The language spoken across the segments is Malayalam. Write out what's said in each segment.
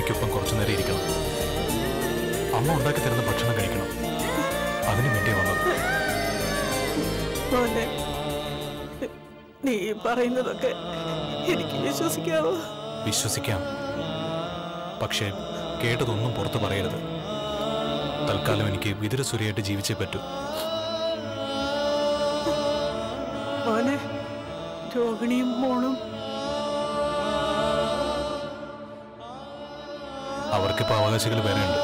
അമ്മയ്ക്കൊപ്പം കുറച്ചു നേരം ഇരിക്കണം അമ്മ ഉണ്ടാക്കി തരുന്ന ഭക്ഷണം കഴിക്കണം അതിനു വേണ്ടി വന്നത് മോനെ നീ ഈ പറയുന്നതൊക്കെ എനിക്ക് വിശ്വസിക്കാവോ വിശ്വസിക്കാം പക്ഷേ കേട്ടതൊന്നും പുറത്തു പറയരുത് തൽക്കാലം എനിക്ക് വിതുരസുരയായിട്ട് ജീവിച്ചേ പറ്റൂ മോനെ രോഹിണിയും മോളും അവർക്കിപ്പോൾ അവകാശികൾ വേറെ ഉണ്ട്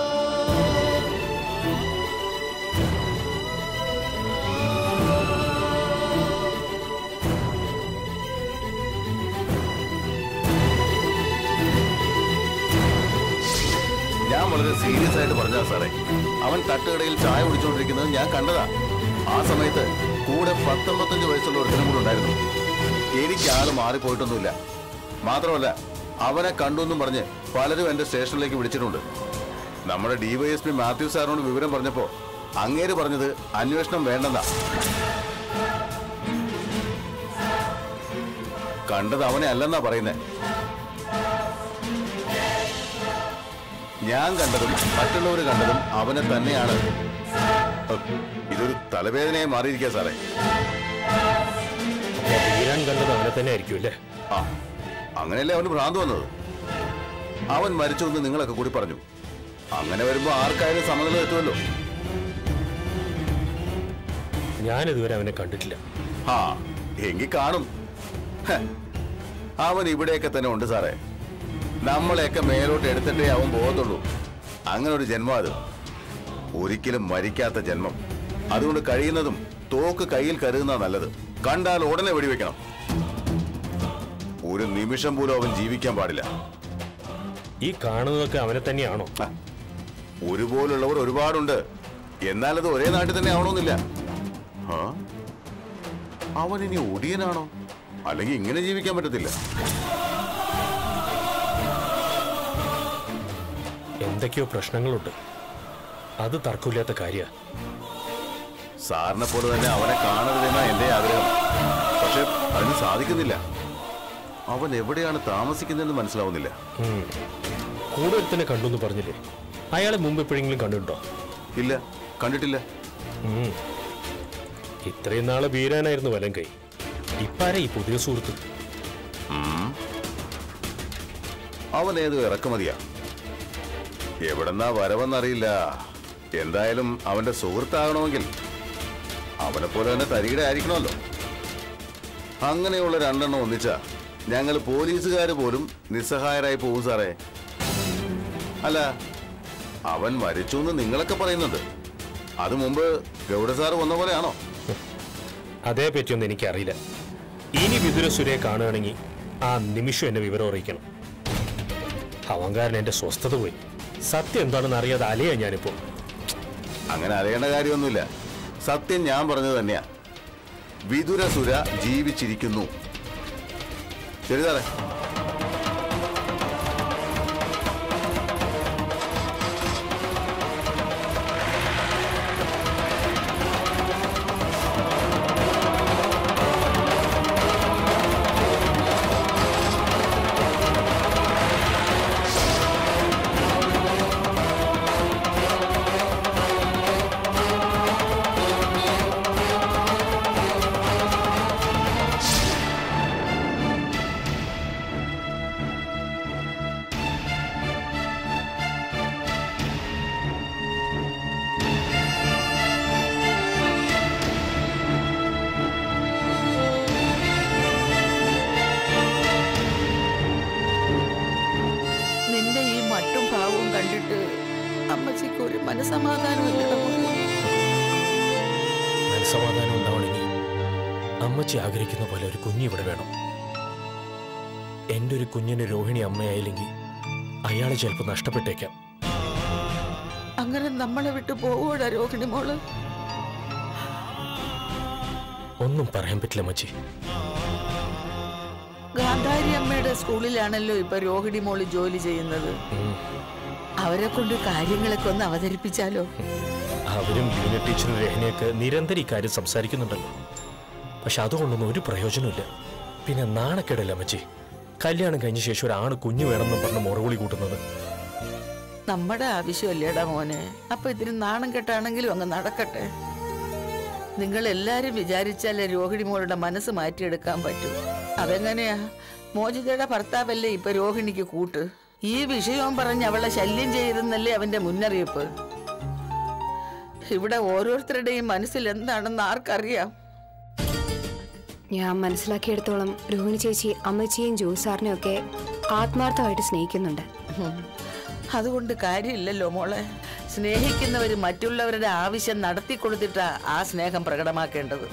ഞാൻ വളരെ സീരിയസ് ആയിട്ട് പറഞ്ഞാ സാറേ അവൻ തട്ടുകടയിൽ ചായ കുടിച്ചുകൊണ്ടിരിക്കുന്നത് ഞാൻ കണ്ടതാ ആ സമയത്ത് കൂടെ പത്തൊമ്പത്തഞ്ച് വയസ്സുള്ള ഒരുത്തനും കൂടെ ഉണ്ടായിരുന്നു എനിക്ക് ആള് മാറിപ്പോയിട്ടൊന്നുമില്ല മാത്രമല്ല അവനെ കണ്ടു എന്നും പറഞ്ഞ് പലരും എന്റെ സ്റ്റേഷനിലേക്ക് വിളിച്ചിട്ടുണ്ട് നമ്മുടെ ഡിവൈഎസ്പി മാത്യു സാറിനോട് വിവരം പറഞ്ഞപ്പോ അങ്ങേര് പറഞ്ഞത് അന്വേഷണം വേണ്ടെന്നാ കണ്ടത് അവനെ അല്ലെന്നാ പറയുന്നേ ഞാൻ കണ്ടതും മറ്റുള്ളവർ കണ്ടതും അവനെ തന്നെയാണ് ഹ്, ഇതൊരു തലവേദനയായി മാറിയിരിക്കുക സാറേ അപ്പൊ വീരാൻ കണ്ടത് അവനെ തന്നെ ആയിരിക്കും അല്ലേ ആ അങ്ങനെയല്ലേ അവന് ഭ്രാന്ത് വന്നത് അവൻ മരിച്ചു എന്ന് നിങ്ങളൊക്കെ കൂടി പറഞ്ഞു അങ്ങനെ വരുമ്പോ ആർക്കായാലും സമനില എത്തുമല്ലോ ഞാനിതുവരെ അവനെ കണ്ടിട്ടില്ല ആ എങ്കിൽ കാണും ഹ, അവൻ ഇവിടെയൊക്കെ തന്നെ ഉണ്ട് സാറേ നമ്മളെയൊക്കെ മേലോട്ട് എടുത്തിട്ടേ അവൻ പോകത്തുള്ളൂ അങ്ങനെ ഒരു ജന്മം അത് ഒരിക്കലും മരിക്കാത്ത ജന്മം അതുകൊണ്ട് കഴിയുന്നതും തോക്ക് കയ്യിൽ കരുതുന്ന നല്ലത് കണ്ടാൽ ഉടനെ വെടിവെക്കണം ഒരു നിമിഷം പോലും അവൻ ജീവിക്കാൻ പാടില്ല ഈ കാണുന്നതൊക്കെ അവനെ തന്നെയാണോ ഹ, ഒരുപോലുള്ളവർ ഒരുപാടുണ്ട് എന്നാൽ അത് ഒരേ നാട്ടിൽ തന്നെ ആവണമെന്നില്ല ആ? അവൻ ഇനി ഒടിയനാണോ അല്ലെങ്കിൽ ഇങ്ങനെ ജീവിക്കാൻ പറ്റത്തില്ല എന്തൊക്കെയോ പ്രശ്നങ്ങളുണ്ട് അത് തർക്കമില്ലാത്ത കാര്യ സാറിനെ പോലെ തന്നെ അവനെ കാണരുതെന്ന എന്റെ ആഗ്രഹം പക്ഷെ അതിന് സാധിക്കുന്നില്ല അവൻ എവിടെയാണ് താമസിക്കുന്നതെന്ന് മനസ്സിലാവുന്നില്ല കൂടെ ഒരുത്തനെ കണ്ടു എന്ന് പറഞ്ഞില്ലേ അയാളെ മുമ്പ് എപ്പോഴെങ്കിലും കണ്ടിട്ടുണ്ടോ ഇല്ല കണ്ടിട്ടില്ല ഉം. ഇത്രയും നാളെ വീരാനായിരുന്നു വലം കൈ ഇപ്പാരെ ഈ പുതിയ സുഹൃത്ത് അവൻ ഏതോ ഇറക്കുമതിയാ എവിടെന്നാ വരവെന്നറിയില്ല എന്തായാലും അവന്റെ സുഹൃത്താകണമെങ്കിൽ അവനെ പോലെ തന്നെ തരികിടെ ആയിരിക്കണമല്ലോ അങ്ങനെയുള്ള രണ്ടെണ്ണം ഒന്നിച്ച ഞങ്ങൾ പോലീസുകാർ പോലും നിസ്സഹായരായി പോകും സാറേ അല്ല അവൻ മരിച്ചു എന്ന് നിങ്ങളൊക്കെ പറയുന്നുണ്ട് അത് മുമ്പ് ഗൗഡ സാറ് വന്ന പോലെയാണോ അതേ പറ്റിയൊന്നും എനിക്കറിയില്ല ഇനി വിതുരസുരയെ കാണുകയാണെങ്കിൽ ആ നിമിഷം എന്നെ വിവരം അറിയിക്കണം അവങ്കാരൻ എന്റെ സ്വസ്ഥത പോയി സത്യം എന്താണെന്ന് അറിയാതെ അലയാ ഞാനിപ്പോ അങ്ങനെ അറിയേണ്ട കാര്യമൊന്നുമില്ല സത്യം ഞാൻ പറഞ്ഞത് തന്നെയാ വിതുരസുര ജീവിച്ചിരിക്കുന്നു ശരി സാറേ നിന്റെ ഈ മട്ടും ഭാവവും കണ്ടിട്ട് അമ്മച്ചിക്ക് ഒരു മനസമാധാനം ഇല്ലട മനസ്സമാധാനം ഉണ്ടാവണമെങ്കിൽ അമ്മച്ചി ആഗ്രഹിക്കുന്ന പോലെ ഒരു കുഞ്ഞ് ഇവിടെ വേണം എൻ്റെ ഒരു കുഞ്ഞിന് രോഹിണി അമ്മയായില്ലെങ്കിൽ അയാളെ ചിലപ്പോൾ നഷ്ടപ്പെട്ടേക്കാം അങ്ങനെ നമ്മളെ വിട്ടു പോവോടാ രോഹിണി മോള് ഒന്നും പറയാൻ പറ്റില്ല അമ്മച്ചി ഗാന്ധാരി അമ്മയുടെ സ്കൂളിലാണല്ലോ ഇപ്പൊ രോഹിണി മോള് ജോലി ചെയ്യുന്നത് അവരെ കൊണ്ട് കാര്യങ്ങളൊക്കെ ഒന്ന് അവതരിപ്പിച്ചാലോ അവരും ലീന ടീച്ചറും രഹനയൊക്കെ നിരന്തരം ഇക്കാര്യം സംസാരിക്കുന്നുണ്ടല്ലോ പക്ഷെ അതുകൊണ്ടൊന്നും ഒരു പ്രയോജനമില്ല പിന്നെ നാണക്കേടല്ല അമ്മച്ചി കല്യാണം കഴിഞ്ഞ ശേഷം ഒരാണ് കുഞ്ഞു വേണമെന്ന് പറഞ്ഞ് മുറവിളി കൂട്ടുന്നത് നമ്മുടെ ആവശ്യമല്ലേടാ മോനെ അപ്പൊ ഇതിന് നാണം കെട്ടാണെങ്കിലും അങ്ങ് നടക്കട്ടെ നിങ്ങൾ എല്ലാരും വിചാരിച്ചാലേ രോഹിണി മോളുടെ മനസ്സ് മാറ്റിയെടുക്കാൻ പറ്റൂ അതെങ്ങനെയാ മോചിതയുടെ ഭർത്താവല്ലേ ഇപ്പൊ രോഹിണിക്ക് കൂട്ട് ഈ വിഷയവും പറഞ്ഞ് അവളെ ശല്യം ചെയ്തെന്നല്ലേ അവന്റെ മുന്നറിയിപ്പ് ഇവിടെ ഓരോരുത്തരുടെയും മനസ്സിൽ എന്താണെന്ന് ആർക്കറിയാം ഞാൻ മനസ്സിലാക്കിയെടുത്തോളം രോഹിണി ചേച്ചി അമ്മച്ചിയും ജോസാറിനെയും ഒക്കെ ആത്മാർത്ഥമായിട്ട് സ്നേഹിക്കുന്നുണ്ട് ഉം. അതുകൊണ്ട് കാര്യമില്ലല്ലോ മോളെ സ്നേഹിക്കുന്നവർ മറ്റുള്ളവരുടെ ആവശ്യം നടത്തി കൊടുത്തിട്ടാ ആ സ്നേഹം പ്രകടമാക്കേണ്ടത്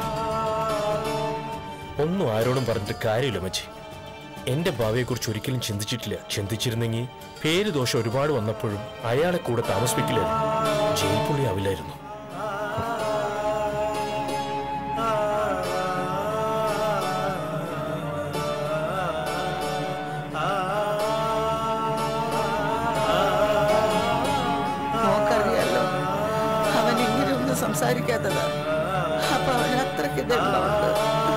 ഒന്നും ആരോടും പറഞ്ഞിട്ട് കാര്യമില്ല മച്ചി എന്റെ ഭാവിയെക്കുറിച്ച് ഒരിക്കലും ചിന്തിച്ചിട്ടില്ല ചിന്തിച്ചിരുന്നെങ്കിൽ പേര് ദോഷം ഒരുപാട് വന്നപ്പോഴും അയാളെ കൂടെ താമസിപ്പിക്കില്ലായിരുന്നു ജയിൽ പുള്ളി ആവില്ലായിരുന്നു മോക്കറിയാലോ അവൻ ഇങ്ങനെയൊന്നും സംസാരിക്കാത്തതാ അപ്പൊ അവൻ അത്രയ്ക്ക് ദണ്ണമുണ്ട്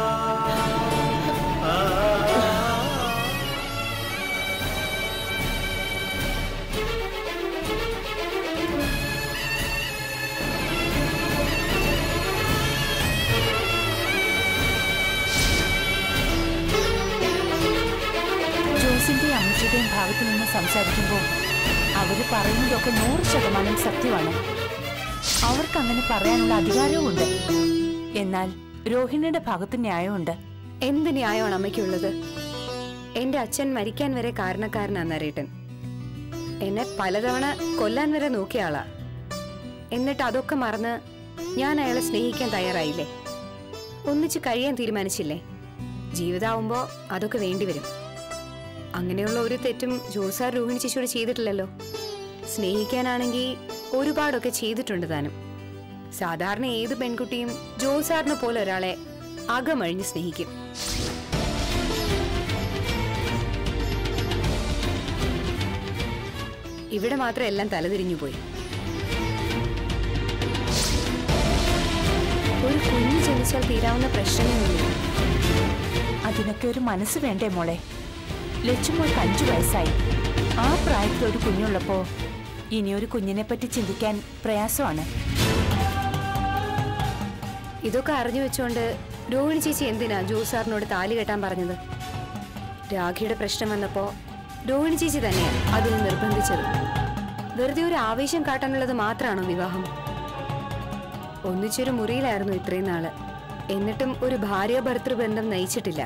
ജോസിന്റെയും അമ്മച്ചിയുടെയും ഭാഗത്തു നിന്ന് സംസാരിക്കുമ്പോൾ അവര് പറയുന്നതൊക്കെ നൂറ് ശതമാനം സത്യമാണ് അവർക്ക് അങ്ങനെ പറയാനുള്ള അധികാരവുമുണ്ട് എന്നാൽ രോഹിണിയുടെ ഭാഗത്ത് ന്യായമുണ്ട് എന്ത് ന്യായമാണ് അമ്മയ്ക്കുള്ളത് എന്റെ അച്ഛൻ മരിക്കാൻ വരെ കാരണക്കാരനാ നരേട്ടൻ എന്നെ പലതവണ കൊല്ലാൻ വരെ നോക്കിയ ആളാ എന്നിട്ട് അതൊക്കെ മറന്ന് ഞാൻ അയാളെ സ്നേഹിക്കാൻ തയ്യാറായില്ലേ ഒന്നിച്ച് കഴിയാൻ തീരുമാനിച്ചില്ലേ ജീവിതാവുമ്പോ അതൊക്കെ വേണ്ടിവരും അങ്ങനെയുള്ള ഒരു തെറ്റും ജോസാർ രോഹിണി ചേച്ചിയോട് ചെയ്തിട്ടില്ലല്ലോ സ്നേഹിക്കാനാണെങ്കിൽ ഒരുപാടൊക്കെ ചെയ്തിട്ടുണ്ട് താനും സാധാരണ ഏത് പെൺകുട്ടിയും ജോസാറിനെ പോലെ ഒരാളെ അകമഴിഞ്ഞ് സ്നേഹിക്കും ഇവിടെ മാത്രം എല്ലാം തലതിരിഞ്ഞു പോയി ഒരു കുഞ്ഞു ജനിച്ചാൽ തീരാവുന്ന പ്രശ്നമൊന്നുമില്ല അതിനൊക്കെ ഒരു മനസ്സ് വേണ്ടേ മോളെ ലച്ചുമോൾക്ക് അഞ്ചു വയസ്സായി ആ പ്രായത്തിൽ ഒരു കുഞ്ഞുള്ളപ്പോ ഇനി ഒരു കുഞ്ഞിനെ പറ്റി ചിന്തിക്കാൻ പ്രയാസമാണ് ഇതൊക്കെ അറിഞ്ഞു വെച്ചോണ്ട് രോഹിണി ചേച്ചി എന്തിനാ ജോസാറിനോട് താലി കെട്ടാൻ പറഞ്ഞത് രാഖിയുടെ പ്രശ്നം വന്നപ്പോ രോഹിണി ചേച്ചി തന്നെയാ അതിന് നിർബന്ധിച്ചത് വെറുതെ ഒരു ആവേശം കാട്ടാനുള്ളത് മാത്രമാണോ വിവാഹം ഒന്നിച്ചൊരു മുറിയിലായിരുന്നു ഇത്രയും നാള് എന്നിട്ടും ഒരു ഭാര്യ ഭർത്തൃ ബന്ധം നയിച്ചിട്ടില്ല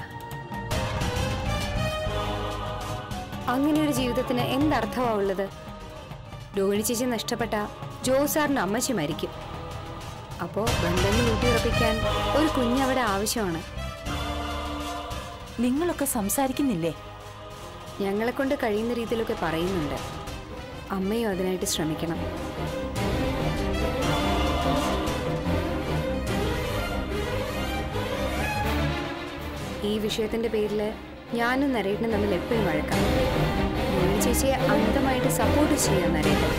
അങ്ങനെ ഒരു ജീവിതത്തിന് എന്തർത്ഥമാ ഉള്ളത് രോഹിണി ചേച്ചി നഷ്ടപ്പെട്ട ജോസാറിന് അമ്മച്ചി മരിക്കും അപ്പോ ബന്ധങ്ങൾ ഊട്ടിയുറപ്പിക്കാൻ ഒരു കുഞ്ഞവിടെ ആവശ്യമാണ് നിങ്ങളൊക്കെ സംസാരിക്കുന്നില്ലേ ഞങ്ങളെ കൊണ്ട് കഴിയുന്ന രീതിയിലൊക്കെ പറയുന്നുണ്ട് അമ്മയും അതിനായിട്ട് ശ്രമിക്കണം ഈ വിഷയത്തിന്റെ പേരിൽ ഞാനും നരേട്ടനും തമ്മിൽ എപ്പോഴും വഴക്കാം രോഹിണി ചേച്ചിയെ അന്ധമായിട്ട് സപ്പോർട്ട് ചെയ്യാൻ നരേട്ടൻ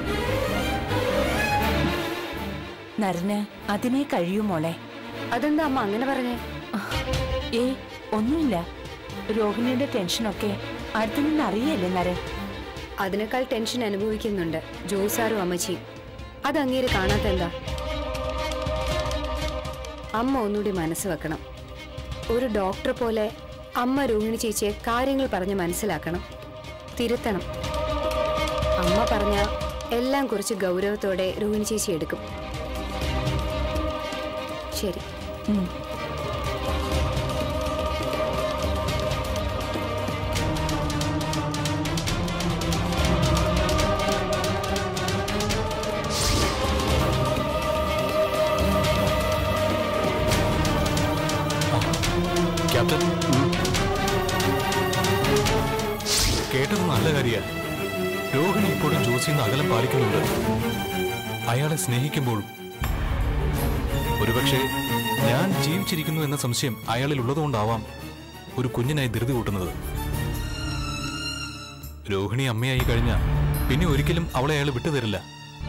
നരന് അതിനെ കഴിയൂ മോളെ അതെന്താ അമ്മ അങ്ങനെ പറഞ്ഞേ ഏ ഒന്നുമില്ല രോഹിണിയുടെ ടെൻഷനൊക്കെ അടുത്തു നിന്ന് അറിയല്ലേ നരൻ അതിനേക്കാൾ ടെൻഷൻ അനുഭവിക്കുന്നുണ്ട് ജോസാറും അമ്മച്ചിയും അത് അങ്ങേര് കാണാത്ത എന്താ അമ്മ ഒന്നുകൂടി മനസ്സ് വെക്കണം ഒരു ഡോക്ടർ പോലെ അമ്മ രോഹിണി ചേച്ചിയെ കാര്യങ്ങൾ പറഞ്ഞ് മനസ്സിലാക്കണം തിരുത്തണം അമ്മ പറഞ്ഞ എല്ലാം കുറിച്ച് ഗൗരവത്തോടെ രോഹിണി ചേച്ചി എടുക്കും ശരി ഉം. ക്യാപ്റ്റൻ കേട്ടത് നല്ല കാര്യ രോഹിണി ഇപ്പോഴും ജോസിന്ന് അകലം പാലിക്കുന്നുണ്ട് അയാളെ സ്നേഹിക്കുമ്പോഴും ഒരുപക്ഷെ ഞാൻ ജീവിച്ചിരിക്കുന്നു എന്ന സംശയം അയാളിൽ ഉള്ളതുകൊണ്ടാവാം ഒരു കുഞ്ഞിനായി ധൃതി കൂട്ടുന്നത് രോഹിണി അമ്മയായി കഴിഞ്ഞ പിന്നെ ഒരിക്കലും അവളെ അയാൾ വിട്ടുതരില്ല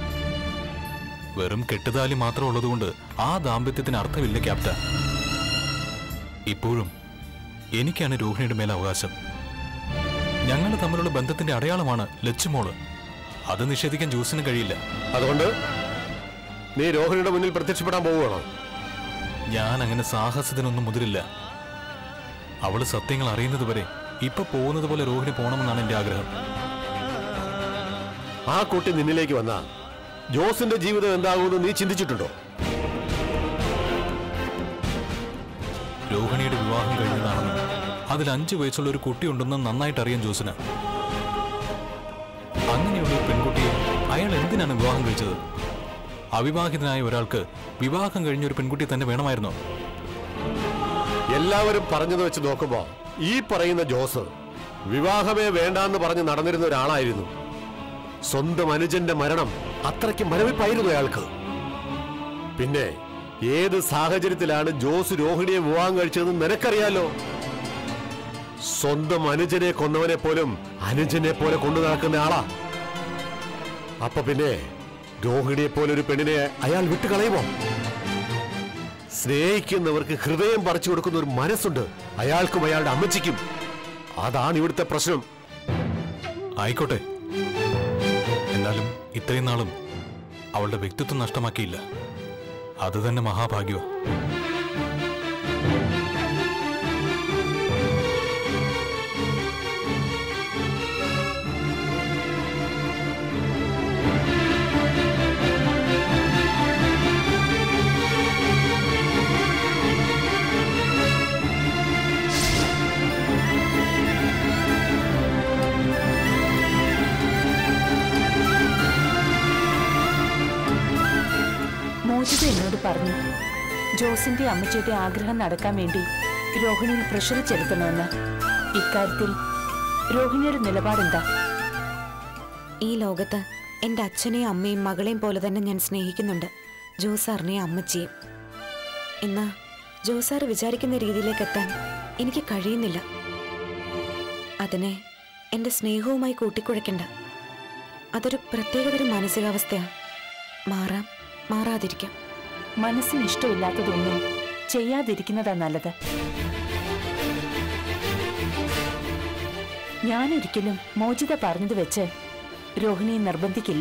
വെറും കെട്ടുതാലി മാത്രം ഉള്ളതുകൊണ്ട് ആ ദാമ്പത്യത്തിന് അർത്ഥമില്ല ക്യാപ്റ്റൻ ഇപ്പോഴും എനിക്കാണ് രോഹിണിയുടെ മേൽ അവകാശം ഞങ്ങൾ തമ്മിലുള്ള ബന്ധത്തിന്റെ അടയാളമാണ് ലച്ചുമോള് അത് നിഷേധിക്കാൻ ജോസിന് കഴിയില്ല അതുകൊണ്ട് നീ രോഹിണിയുടെ മുന്നിൽ പ്രത്യക്ഷപ്പെടാൻ പോവുകയാണോ ഞാൻ അങ്ങനെ സാഹസത്തിനൊന്നും മുതിരില്ല അവള് സത്യങ്ങൾ അറിയുന്നത് വരെ ഇപ്പൊ പോകുന്നത് പോലെ രോഹിണി പോകണമെന്നാണ് എന്റെ ആഗ്രഹം ആ കുട്ടി നിന്നിലേക്ക് വന്ന ജോസിന്റെ ജീവിതം എന്താകുമെന്ന് നീ ചിന്തിച്ചിട്ടുണ്ടോ രോഹിണിയുടെ വിവാഹം കഴിഞ്ഞതാണെന്നും അതിൽ അഞ്ചു വയസ്സുള്ള ഒരു കുട്ടിയുണ്ടെന്നും നന്നായിട്ട് അറിയാം ജോസിന് അങ്ങനെയുള്ള ഒരു പെൺകുട്ടിയെ അയാൾ എന്തിനാണ് വിവാഹം കഴിച്ചത് അവിവാഹിതനായ ഒരാൾക്ക് വിവാഹം കഴിഞ്ഞ ഒരു പെൺകുട്ടിയെ തന്നെ വേണമായിരുന്നോ എല്ലാവരും പറഞ്ഞത് വെച്ച് നോക്കുമ്പോ ഈ പറയുന്ന ജോസ് വിവാഹമേ വേണ്ടാന്ന് പറഞ്ഞ് നടന്നിരുന്ന ഒരാളായിരുന്നു സ്വന്തം അനുജന്റെ മരണം അത്രയ്ക്ക് മരവിപ്പായിരുന്നു അയാൾക്ക് പിന്നെ ഏത് സാഹചര്യത്തിലാണ് ജോസ് രോഹിണിയെ വിവാഹം കഴിച്ചതെന്ന് നിനക്കറിയാലോ സ്വന്തം അനുജനെ കൊന്നവനെ പോലും അനുജനെ പോലെ കൊണ്ടു നടക്കുന്ന ആളാ അപ്പൊ പിന്നെ രോഹിണിയെ പോലെ ഒരു പെണ്ണിനെ അയാൾ വിട്ടുകളയുമോ സ്നേഹിക്കുന്നവർക്ക് ഹൃദയം പറിച്ചു കൊടുക്കുന്ന ഒരു മനസ്സുണ്ട് അയാൾക്കും അയാളുടെ അമ്മച്ചിക്കും അതാണ് ഇവിടുത്തെ പ്രശ്നം ആയിക്കോട്ടെ എന്നാലും ഇത്രയും നാളും അവളുടെ വ്യക്തിത്വം നഷ്ടമാക്കിയില്ല അത് തന്നെ മഹാഭാഗ്യോ മോചിത എന്നോട് പറഞ്ഞു ജോസിന്റെ അമ്മച്ചിയുടെ ആഗ്രഹം നടക്കാൻ വേണ്ടി രോഹിണിയിൽ പ്രഷർ ചെലുത്തണമെന്ന് ഇക്കാര്യത്തിൽ രോഹിണിയുടെ നിലപാടെന്താ ഈ ലോകത്ത് എൻ്റെ അച്ഛനെയും അമ്മയും മകളെയും പോലെ തന്നെ ഞാൻ സ്നേഹിക്കുന്നുണ്ട് ജോസാറിനെയും അമ്മച്ചിയും എന്നാ ജോസാർ വിചാരിക്കുന്ന രീതിയിലേക്ക് എത്താൻ എനിക്ക് കഴിയുന്നില്ല അതിനെ എൻ്റെ സ്നേഹവുമായി കൂട്ടിക്കുഴയ്ക്കണ്ട അതൊരു പ്രത്യേകതരം മാനസികാവസ്ഥയാണ് മാറാം മാറാതിരിക്കാം മനസ്സിന് ഇഷ്ടമില്ലാത്തതൊന്നും ചെയ്യാതിരിക്കുന്നതാ നല്ലത് ഞാനൊരിക്കലും മോചിത പറഞ്ഞത് വെച്ച് രോഹിണിയെ നിർബന്ധിക്കില്ല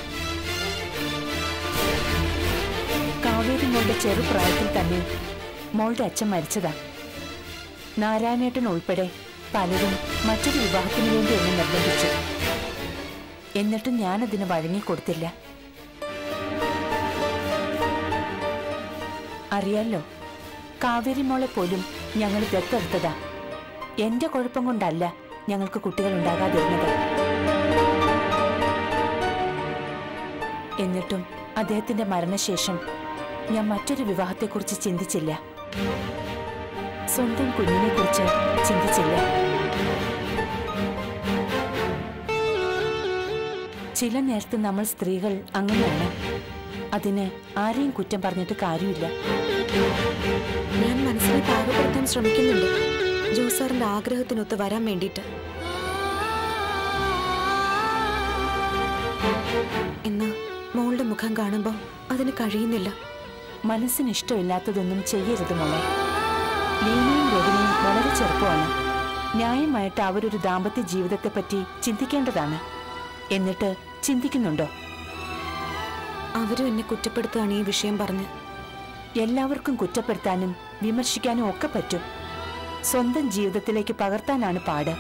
കാവേരി മോളുടെ ചെറുപ്രായത്തിൽ തന്നെ മോളുടെ അച്ഛൻ മരിച്ചതാ നാരായണേട്ടൻ ഉൾപ്പെടെ പലരും മറ്റൊരു വിവാഹത്തിന് വേണ്ടി എന്നെ നിർബന്ധിച്ചു എന്നിട്ടും ഞാനതിന് വഴങ്ങിക്കൊടുത്തില്ല അറിയാലോ കാവേരി മോളെ പോലും ഞങ്ങൾ ദത്തെടുത്തതാ എന്റെ കുഴപ്പം കൊണ്ടല്ല ഞങ്ങൾക്ക് കുട്ടികൾ ഉണ്ടാകാതിരുന്നത് എന്നിട്ടും അദ്ദേഹത്തിന്റെ മരണശേഷം ഞാൻ മറ്റൊരു വിവാഹത്തെക്കുറിച്ച് ചിന്തിച്ചില്ല സ്വന്തം കുഞ്ഞിനെ കുറിച്ച് ചിന്തിച്ചില്ല ചില നേരത്ത് നമ്മൾ സ്ത്രീകൾ അങ്ങനെയാണ് അതിന് ആരെയും കുറ്റം പറഞ്ഞിട്ട് കാര്യമില്ല ഞാൻ മനസ്സിനെ പാകപ്പെടുത്താൻ ശ്രമിക്കുന്നുണ്ട് ജോസാറിന്റെ ആഗ്രഹത്തിനൊത്ത് വരാൻ വേണ്ടിയിട്ട് എന്നാ മോളുടെ മുഖം കാണുമ്പോൾ അതിന് കഴിയുന്നില്ല മനസ്സിന് ഇഷ്ടമില്ലാത്തതൊന്നും ചെയ്യരുത് മോളെ ലീനയും രവിനെയും വളരെ ചെറുപ്പമാണ് ന്യായമായിട്ട് അവരൊരു ദാമ്പത്യ ജീവിതത്തെപ്പറ്റി ചിന്തിക്കേണ്ടതാണ് എന്നിട്ട് ചിന്തിക്കുന്നുണ്ടോ അവരും എന്നെ കുറ്റപ്പെടുത്തുകയാണ് ഈ വിഷയം പറഞ്ഞ് എല്ലാവർക്കും കുറ്റപ്പെടുത്താനും വിമർശിക്കാനും ഒക്കെ പറ്റും സ്വന്തം ജീവിതത്തിലേക്ക് പകർത്താനാണ് പാട്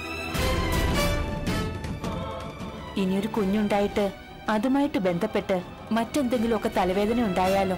ഇനിയൊരു കുഞ്ഞുണ്ടായിട്ട് അതുമായിട്ട് ബന്ധപ്പെട്ട് മറ്റെന്തെങ്കിലുമൊക്കെ തലവേദന ഉണ്ടായാലോ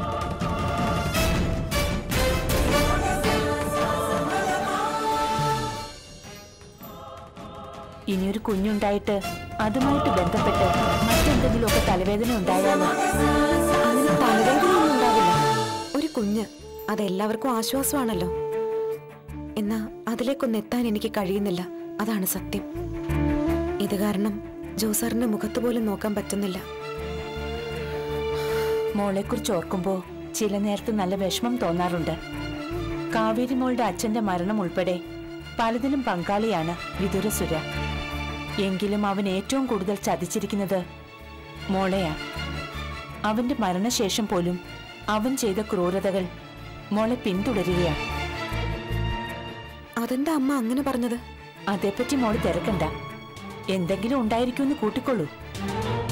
ഇനിയൊരു കുഞ്ഞുണ്ടായിട്ട് അതുമായിട്ട് ബന്ധപ്പെട്ട് മറ്റെന്തെങ്കിലുമൊക്കെ തലവേദന ഉണ്ടായാലോ അങ്ങനെ തലവേദനയൊന്നും ഉണ്ടാവില്ല ഒരു കുഞ്ഞ് അതെല്ലാവർക്കും ആശ്വാസമാണല്ലോ എന്നാ അതിലേക്കൊന്ന് എത്താൻ എനിക്ക് കഴിയുന്നില്ല അതാണ് സത്യം ഇത് കാരണം ജോസാറിന്റെ മുഖത്ത് പോലും നോക്കാൻ പറ്റുന്നില്ല മോളെക്കുറിച്ച് ഓർക്കുമ്പോൾ ചില നേരത്ത് നല്ല വിഷമം തോന്നാറുണ്ട് കാവേരി മോളുടെ അച്ഛന്റെ മരണം ഉൾപ്പെടെ പലതിലും പങ്കാളിയാണ് വിദുരസുര എങ്കിലും അവൻ ഏറ്റവും കൂടുതൽ ചതിച്ചിരിക്കുന്നത് മോളെയാ അവന്റെ മരണശേഷം പോലും അവൻ ചെയ്ത ക്രൂരതകൾ മോളെ പിന്തുടരുകയാണ് അതെന്താ അമ്മ അങ്ങനെ പറഞ്ഞത് അതേപ്പറ്റി മോള് തിരക്കണ്ട എന്തെങ്കിലും ഉണ്ടായിരിക്കുമെന്ന് കൂട്ടിക്കൊള്ളൂ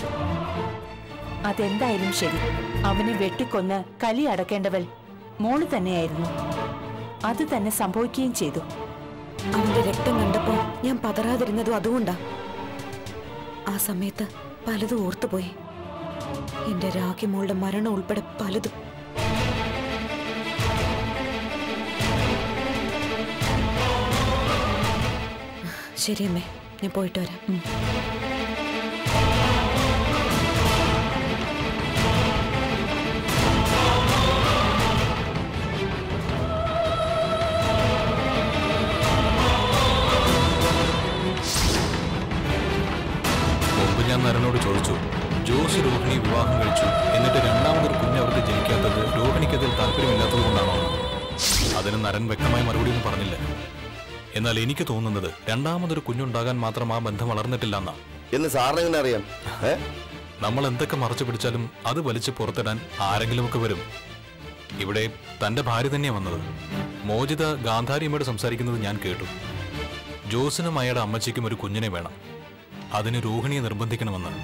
അതെന്തായാലും ശരി അവനെ വെട്ടിക്കൊന്ന് കലി അടക്കേണ്ടവൾ മോള് തന്നെയായിരുന്നു അത് തന്നെ സംഭവിക്കുകയും ചെയ്തു അവന്റെ രക്തം കണ്ടപ്പോ ഞാൻ പതറാതിരുന്നതും അതുകൊണ്ടാ ആ സമയത്ത് പലതും ഓർത്തുപോയി എന്റെ രാഖിമോളുടെ മരണം ഉൾപ്പെടെ പലതും ശരി അമ്മേ ഞാൻ പോയിട്ട് വരാം മുമ്പ് ഞാൻ നരനോട് ചോദിച്ചു ജോസ് രോഹിണി വിവാഹം കഴിച്ചു എന്നിട്ട് രണ്ടാമതൊരു കുഞ്ഞ് അവർക്ക് ജനിക്കാത്തത് രോഹിണിക്കതിൽ താല്പര്യമില്ലാത്തത് കൊണ്ടാണോ അതിന് നരൻ വ്യക്തമായ മറുപടിയൊന്നും പറഞ്ഞില്ല എന്നാൽ എനിക്ക് തോന്നുന്നത് രണ്ടാമതൊരു കുഞ്ഞുണ്ടാകാൻ മാത്രം ആ ബന്ധം വളർന്നിട്ടില്ല എന്നാ എന്ന് സാറിന് എങ്ങനെ അറിയാം ഏ നമ്മൾ എന്തൊക്കെ മറച്ചു പിടിച്ചാലും അത് വലിച്ച് പുറത്തിടാൻ ആരെങ്കിലുമൊക്കെ വരും ഇവിടെ തന്റെ ഭാര്യ തന്നെയാ വന്നത് മോചിത ഗാന്ധാരിയമ്മയോട് സംസാരിക്കുന്നത് ഞാൻ കേട്ടു ജോസിനും അയാളുടെ അമ്മച്ചിക്കും ഒരു കുഞ്ഞിനെ വേണം അതിന് രോഹിണിയെ നിർബന്ധിക്കണമെന്ന്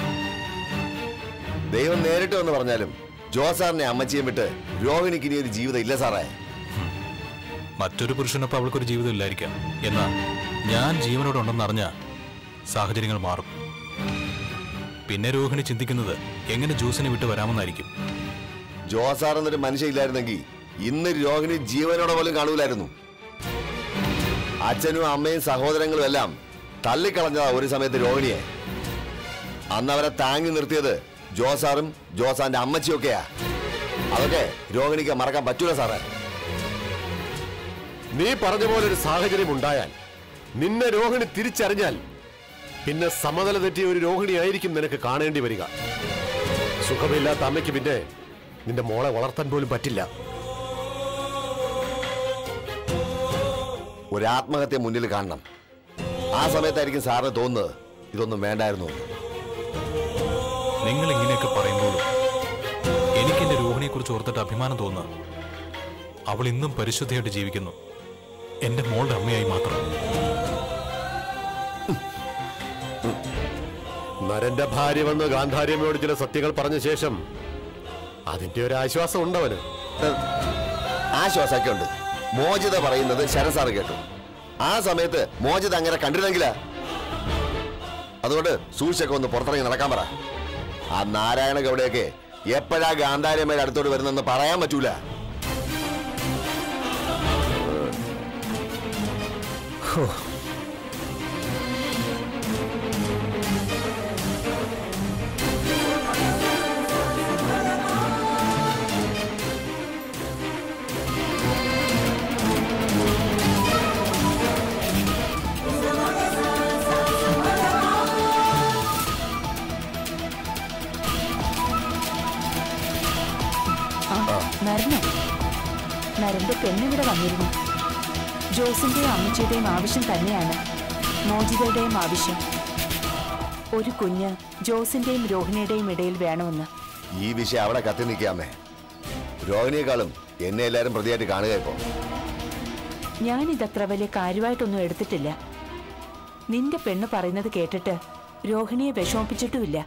ദൈവം നേരിട്ട് വന്ന് പറഞ്ഞാലും ജോസാറിനെ അമ്മച്ചിയും വിട്ട് രോഹിണിക്ക് ഇനി ഒരു ജീവിതം ഇല്ല സാറേ മറ്റൊരു പുരുഷനൊപ്പം അവൾക്കൊരു ജീവിതം ഇല്ലായിരിക്കാം എന്നാൽ ഞാൻ ജീവനോടെ ഉണ്ടെന്നറിഞ്ഞ സാഹചര്യങ്ങൾ മാറും പിന്നെ രോഹിണി ചിന്തിക്കുന്നത് എങ്ങനെ ജോസിനെ വിട്ട് വരാമെന്നായിരിക്കും ജോസാർ എന്നൊരു മനുഷ്യ ഇല്ലായിരുന്നെങ്കിൽ ഇന്ന് രോഹിണി ജീവനോടെ പോലും കാണൂലായിരുന്നു അച്ഛനും അമ്മയും സഹോദരങ്ങളും എല്ലാം തള്ളിക്കളഞ്ഞതാ ഒരു സമയത്ത് രോഹിണിയെ അന്ന് അവരെ താങ്ങി നിർത്തിയത് ജോസാറും ജോസാന്റെ അമ്മച്ചിയൊക്കെയാ അതൊക്കെ രോഹിണിക്ക് മറക്കാൻ പറ്റൂല സാറേ നീ പറഞ്ഞ പോലെ ഒരു സാഹചര്യം ഉണ്ടായാൽ നിന്നെ രോഹിണി തിരിച്ചറിഞ്ഞാൽ പിന്നെ സമതല തെറ്റിയ ഒരു രോഹിണി ആയിരിക്കും നിനക്ക് കാണേണ്ടി വരിക സുഖമില്ലാത്ത അമ്മയ്ക്ക് പിന്നെ നിന്റെ മോളെ വളർത്താൻ പോലും പറ്റില്ല ഒരു ആത്മഹത്യ മുന്നിൽ കാണണം ആ സമയത്തായിരിക്കും സാറിന് തോന്നുന്നത് ഇതൊന്നും വേണ്ടായിരുന്നു എന്ന്. നിങ്ങൾ ഇങ്ങനെയൊക്കെ പറയുമ്പോഴും എനിക്ക് എന്റെ രോഹിണിയെ കുറിച്ച് ഓർത്തിട്ട് അഭിമാനം തോന്നുക അവൾ ഇന്നും പരിശുദ്ധയായിട്ട് ജീവിക്കുന്നു എന്റെ മോളുടെ അമ്മയായി മാത്രം നരന്റെ ഭാര്യ വന്ന് ഗാന്ധാരിയമ്മയോട് ചില സത്യങ്ങൾ പറഞ്ഞ ശേഷം അതിന്റെ ഒരു ആശ്വാസം ഉണ്ടവന് ആശ്വാസമൊക്കെ ഉണ്ട് മോചിത പറയുന്നത് ശരസാറ് കേട്ടു ആ സമയത്ത് മോചിത അങ്ങനെ കണ്ടിരുന്നെങ്കിലാ അതുകൊണ്ട് സൂക്ഷിച്ചൊക്കെ ഒന്ന് പുറത്തിറങ്ങി നടക്കാൻ പറ ആ നാരായണ ഗൗഡയൊക്കെ എപ്പോഴാ ഗാന്ധാരമ്മയുടെ അടുത്തോട്ട് വരുന്നെന്ന് പറയാൻ പറ്റൂല ആ നരനോ നരന്റെ പെണ്ണിവിടെ വന്നിരുന്നു ജോസിന്റെയും അമ്മച്ചിയുടെയും ആവശ്യം തന്നെയാണ് മോചിതയുടെയും ആവശ്യം ഒരു കുഞ്ഞ് ജോസിന്റെയും രോഹിണിയുടെയും ഇടയിൽ വേണമെന്ന് ഈ വിഷയം അവിടെ കത്തി നിൽക്കാമേ രോഹിണിയെക്കാളും എന്നെ എല്ലാരും പ്രതിയായിട്ട് കാണുക ഇപ്പോ ഞാനിതത്ര വലിയ കാര്യമായിട്ടൊന്നും എടുത്തിട്ടില്ല നിന്റെ പെണ്ണ് പറയുന്നത് കേട്ടിട്ട് രോഹിണിയെ വിഷമിപ്പിച്ചിട്ടുമില്ല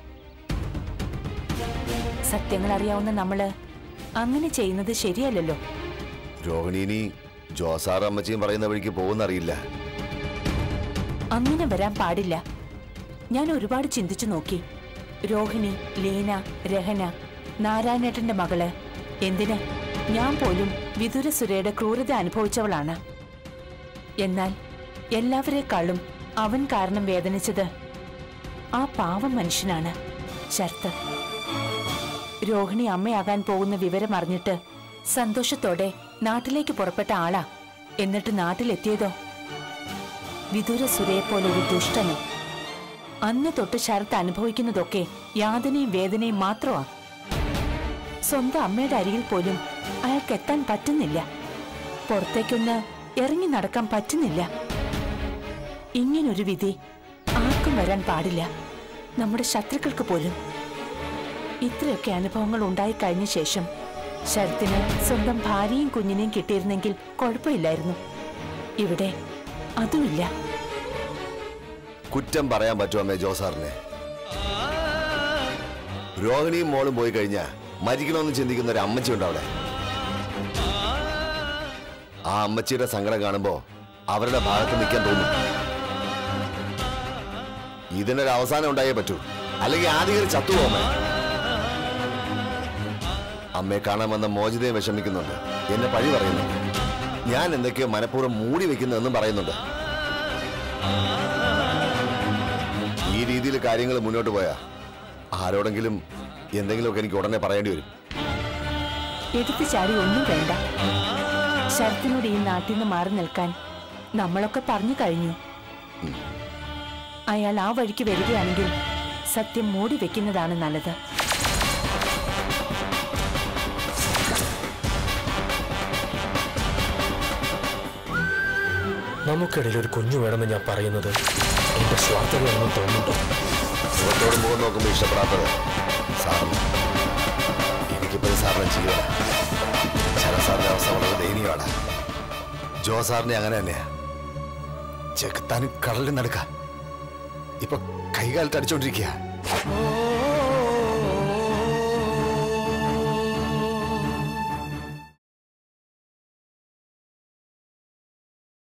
സത്യങ്ങൾ അറിയാവുന്ന നമ്മള് അങ്ങനെ ചെയ്യുന്നത് ശരിയല്ലല്ലോ രോഹിണി ഇനി ജോസാർ അമ്മച്ചിയും പറയുന്ന വഴിക്ക് പോകുന്നറിയില്ല അങ്ങനെ വരാൻ പാടില്ല ഞാൻ ഒരുപാട് ചിന്തിച്ചു നോക്കി രോഹിണി ലീന രഹന നാരായണേട്ടന്റെ മകള് എന്തിന് ഞാൻ പോലും വിതുര സുരയുടെ ക്രൂരത അനുഭവിച്ചവളാണ് എന്നാൽ എല്ലാവരെക്കാളും അവൻ കാരണം വേദനിച്ചത് ആ പാവം മനുഷ്യനാണ് ശരത്ത് രോഹിണി അമ്മയാകാൻ പോകുന്ന വിവരം അറിഞ്ഞിട്ട് സന്തോഷത്തോടെ നാട്ടിലേക്ക് പുറപ്പെട്ട ആളാ എന്നിട്ട് നാട്ടിലെത്തിയതോ വിദൂര സുരയെ പോലെ ഒരു ദുഷ്ടനും അന്ന് തൊട്ട് ശരത്ത് അനുഭവിക്കുന്നതൊക്കെ യാതനയും വേദനയും മാത്രമാ സ്വന്തം അമ്മയുടെ അരികിൽ പോലും അയാൾക്ക് എത്താൻ പറ്റുന്നില്ല പുറത്തേക്കൊന്ന് ഇറങ്ങി നടക്കാൻ പറ്റുന്നില്ല ഇങ്ങനൊരു വിധി ആർക്കും വരാൻ പാടില്ല നമ്മുടെ ശത്രുക്കൾക്ക് പോലും ഇത്രയൊക്കെ അനുഭവങ്ങൾ ഉണ്ടായിക്കഴിഞ്ഞ ശേഷം ശരത്തിന് സ്വന്തം ഭാര്യയും കുഞ്ഞിനെയും കിട്ടിയിരുന്നെങ്കിൽ കുഴപ്പമില്ലായിരുന്നു ഇവിടെ അതുമില്ല കുറ്റം പറയാൻ പറ്റുമോ അമ്മേ ജോസാറിനെ രോഹിണിയും മോളും പോയി കഴിഞ്ഞാ മരിക്കണമെന്ന് ചിന്തിക്കുന്ന ഒരു അമ്മച്ചി ഉണ്ട് അവിടെ ആ അമ്മച്ചിയുടെ സങ്കടം കാണുമ്പോ അവരുടെ ഭാഗത്ത് നിൽക്കാൻ തോന്നും ഇതിനൊരു അവസാനം ഉണ്ടായേ പറ്റൂ അല്ലെങ്കിൽ ആദ്യം ചത്തുപോമേ അമ്മയെ കാണാൻ വന്ന മോചിതയെ വിഷമിക്കുന്നുണ്ട് എന്നെ പഴി പറയുന്നുണ്ട് ഞാൻ എന്തൊക്കെയോ മനഃപൂർവ്വം മൂടി വെക്കുന്നതെന്നും പറയുന്നുണ്ട് ഈ രീതിയിൽ കാര്യങ്ങൾ മുന്നോട്ട് പോയാ ആരോടെങ്കിലും എന്തെങ്കിലുമൊക്കെ എനിക്ക് ഉടനെ പറയേണ്ടി വരും എടുത്തു ചാടി ഒന്നും വേണ്ട ശരത്തിനോട് ഈ നാട്ടിൽ നിന്ന് മാറി നിൽക്കാൻ നമ്മളൊക്കെ പറഞ്ഞു കഴിഞ്ഞു അയാൾ ആ വഴിക്ക് വരികയാണെങ്കിൽ സത്യം മൂടി വെക്കുന്നതാണ് നല്ലത് നമുക്കിടയിൽ ഒരു കുഞ്ഞു വേണമെന്ന് ഞാൻ പറയുന്നത് എന്റെ സ്വാർത്ഥതയാണെന്ന് തോന്നുന്നുണ്ടോ മുഖത്തോട് മുഖം നോക്കുമ്പോൾ ഇഷ്ടപ്പെടാത്തത് സാറിന് എനിക്കിപ്പോൾ സാറിന് ജീവന ശരത് സാറിന്റെ അവസ്ഥ വളരെ ദയനീയമാണ് ജോ സാറിനെ അങ്ങനെ തന്നെയാ ചെകുത്താനും കടലിൽ നടക്ക ഇപ്പൊ കൈകാലിട്ട് അടിച്ചോണ്ടിരിക്കുക